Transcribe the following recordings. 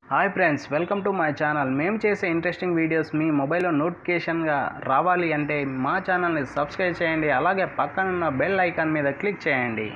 hi friends welcome to my channel మేము చేసే interesting videos మీ మొబైల్లో నోటిఫికేషన్గా రావాలి అంటే మా ఛానల్ని సబ్స్క్రైబ్ చేయండి అలాగే పక్కనున్న బెల్ ఐకాన్ మీద క్లిక్ చేయండి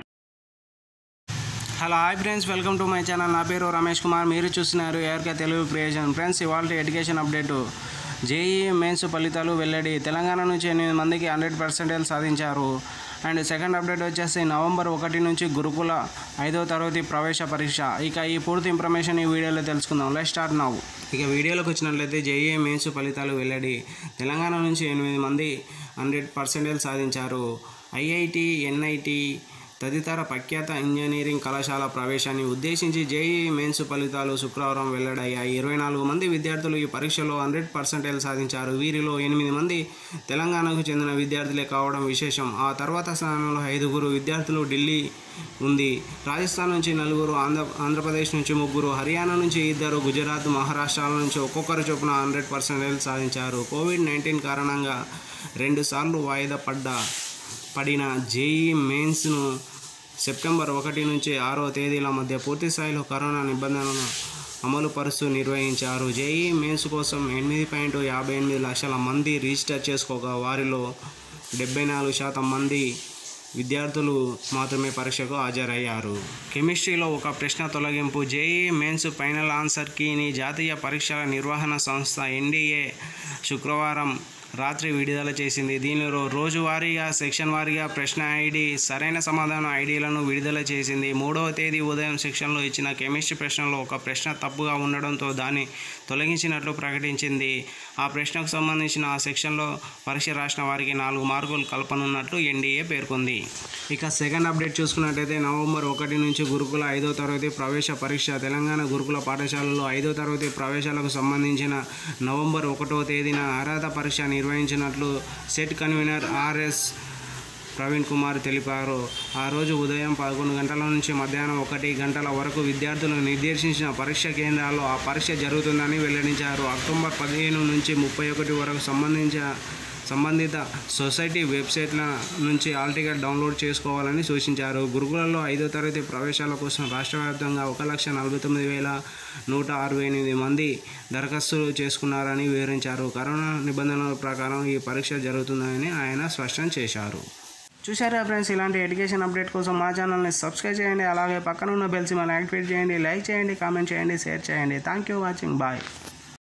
hello hi friends welcome to my channel నా పేరు రమేష్ కుమార్ మీరు చూస్తున్నారు ఏఆర్కే తెలుగు క్రియేషన్ ఫ్రెండ్స్ ఇవాళ ఎడ్యుకేషన్ అప్డేటు జేఈ మెయిన్స్ ఫలితాలు వెల్లడి తెలంగాణ నుంచి ఎనిమిది మందికి హండ్రెడ్ పర్సెంటేజ్ సాధించారు అండ్ సెకండ్ అప్డేట్ వచ్చేసి నవంబర్ ఒకటి నుంచి గురుకుల ఐదవ తరగతి ప్రవేశ పరీక్ష ఇక ఈ పూర్తి ఇన్ఫర్మేషన్ ఈ వీడియోలో తెలుసుకుందాం లెట్ స్టార్ట్ నౌ ఇక వీడియోలోకి వచ్చినట్లయితే జేఈ మెయిన్స్ ఫలితాలు వెల్లడి తెలంగాణ నుంచి ఎనిమిది మంది హండ్రెడ్ పర్సెంటేజ్ సాధించారు ఐఐటి ఎన్ఐటి తదితర ప్రఖ్యాత ఇంజనీరింగ్ కళాశాల ప్రవేశాన్ని ఉద్దేశించి జేఈ మెయిన్స్ ఫలితాలు శుక్రవారం వెల్లడయ్యాయి ఇరవై నాలుగు మంది విద్యార్థులు ఈ పరీక్షలో హండ్రెడ్ పర్సెంటేజ్ సాధించారు వీరిలో ఎనిమిది మంది తెలంగాణకు చెందిన విద్యార్థులే కావడం విశేషం ఆ తర్వాత స్థానంలో ఐదుగురు విద్యార్థులు ఢిల్లీ ఉంది రాజస్థాన్ నుంచి నలుగురు ఆంధ్ర ఆంధ్రప్రదేశ్ నుంచి ముగ్గురు హర్యానా నుంచి ఇద్దరు గుజరాత్ మహారాష్ట్రాల నుంచి ఒక్కొక్కరు చొప్పున హండ్రెడ్ పర్సెంటేజ్ సాధించారు కోవిడ్ నైన్టీన్ కారణంగా రెండుసార్లు వాయిదా పడ్డ పడిన జేఈ మెయిన్స్ను సెప్టెంబర్ ఒకటి నుంచి ఆరో తేదీల మధ్య పూర్తి స్థాయిలో కరోనా నిబంధనలను అమలు పరుస్తూ నిర్వహించారు జేఈ మెయిన్స్ కోసం ఎనిమిది పాయింట్ యాభై ఎనిమిది లక్షల మంది రిజిస్టర్ చేసుకోగా వారిలో డెబ్బై నాలుగు శాతం మంది విద్యార్థులు మాత్రమే పరీక్షకు హాజరయ్యారు కెమిస్ట్రీలో ఒక ప్రశ్న తొలగింపు జేఈ మెయిన్స్ ఫైనల్ ఆన్సర్ కీని జాతీయ పరీక్షల నిర్వహణ సంస్థ ఎన్డీఏ శుక్రవారం రాత్రి విడుదల చేసింది దీనిలో రోజువారీగా సెక్షన్ వారీగా ప్రశ్న ఐడి సరైన సమాధానం ఐడీలను విడుదల చేసింది మూడవ తేదీ ఉదయం సెక్షన్లో ఇచ్చిన కెమిస్ట్రీ ప్రశ్నలో ఒక ప్రశ్న తప్పుగా ఉండడంతో దాన్ని తొలగించినట్లు ప్రకటించింది ఆ ప్రశ్నకు సంబంధించిన ఆ సెక్షన్లో పరీక్ష రాసిన వారికి నాలుగు మార్కులు కల్పనున్నట్లు ఎన్డీఏ పేర్కొంది ఇక సెకండ్ అప్డేట్ చూసుకున్నట్టయితే నవంబర్ ఒకటి నుంచి గురుకుల ఐదో తరగతి ప్రవేశ పరీక్ష తెలంగాణ గురుకుల పాఠశాలలో ఐదో తరగతి ప్రవేశాలకు సంబంధించిన నవంబర్ ఒకటో తేదీన అర్హత పరీక్ష నిర్వహించినట్లు SET convener RS Praveen Kumar తెలిపారు ఆ రోజు ఉదయం పదకొండు గంటల నుంచి మధ్యాహ్నం ఒకటి గంటల వరకు విద్యార్థులు నిర్దేశించిన పరీక్ష కేంద్రాల్లో ఆ పరీక్ష జరుగుతుందని వెల్లడించారు అక్టోబర్ పదిహేను నుంచి ముప్పై ఒకటి వరకు సంబంధించిన సంబంధిత సొసైటీ వెబ్సైట్ల నుంచి ఆల్ టికెట్ డౌన్లోడ్ చేసుకోవాలని సూచించారు గురుకులలో ఐదో తరగతి ప్రవేశాల కోసం రాష్ట్ర వ్యాప్తంగా ఒక లక్ష నలభై తొమ్మిది వేల నూట అరవై ఎనిమిది మంది దరఖాస్తులు చేసుకున్నారని వివరించారు కరోనా నిబంధనల ప్రకారం ఈ పరీక్ష జరుగుతుందని ఆయన స్పష్టం చేశారు చూసారా ఫ్రెండ్స్ ఇలాంటి ఎడ్యుకేషన్ అప్డేట్ కోసం మా ఛానల్ని సబ్స్క్రైబ్ చేయండి అలాగే పక్కన ఉన్న బెల్స్ మనం యాక్టివేట్ చేయండి లైక్ చేయండి కామెంట్ చేయండి షేర్ చేయండి థ్యాంక్ యూ వాచింగ్ బాయ్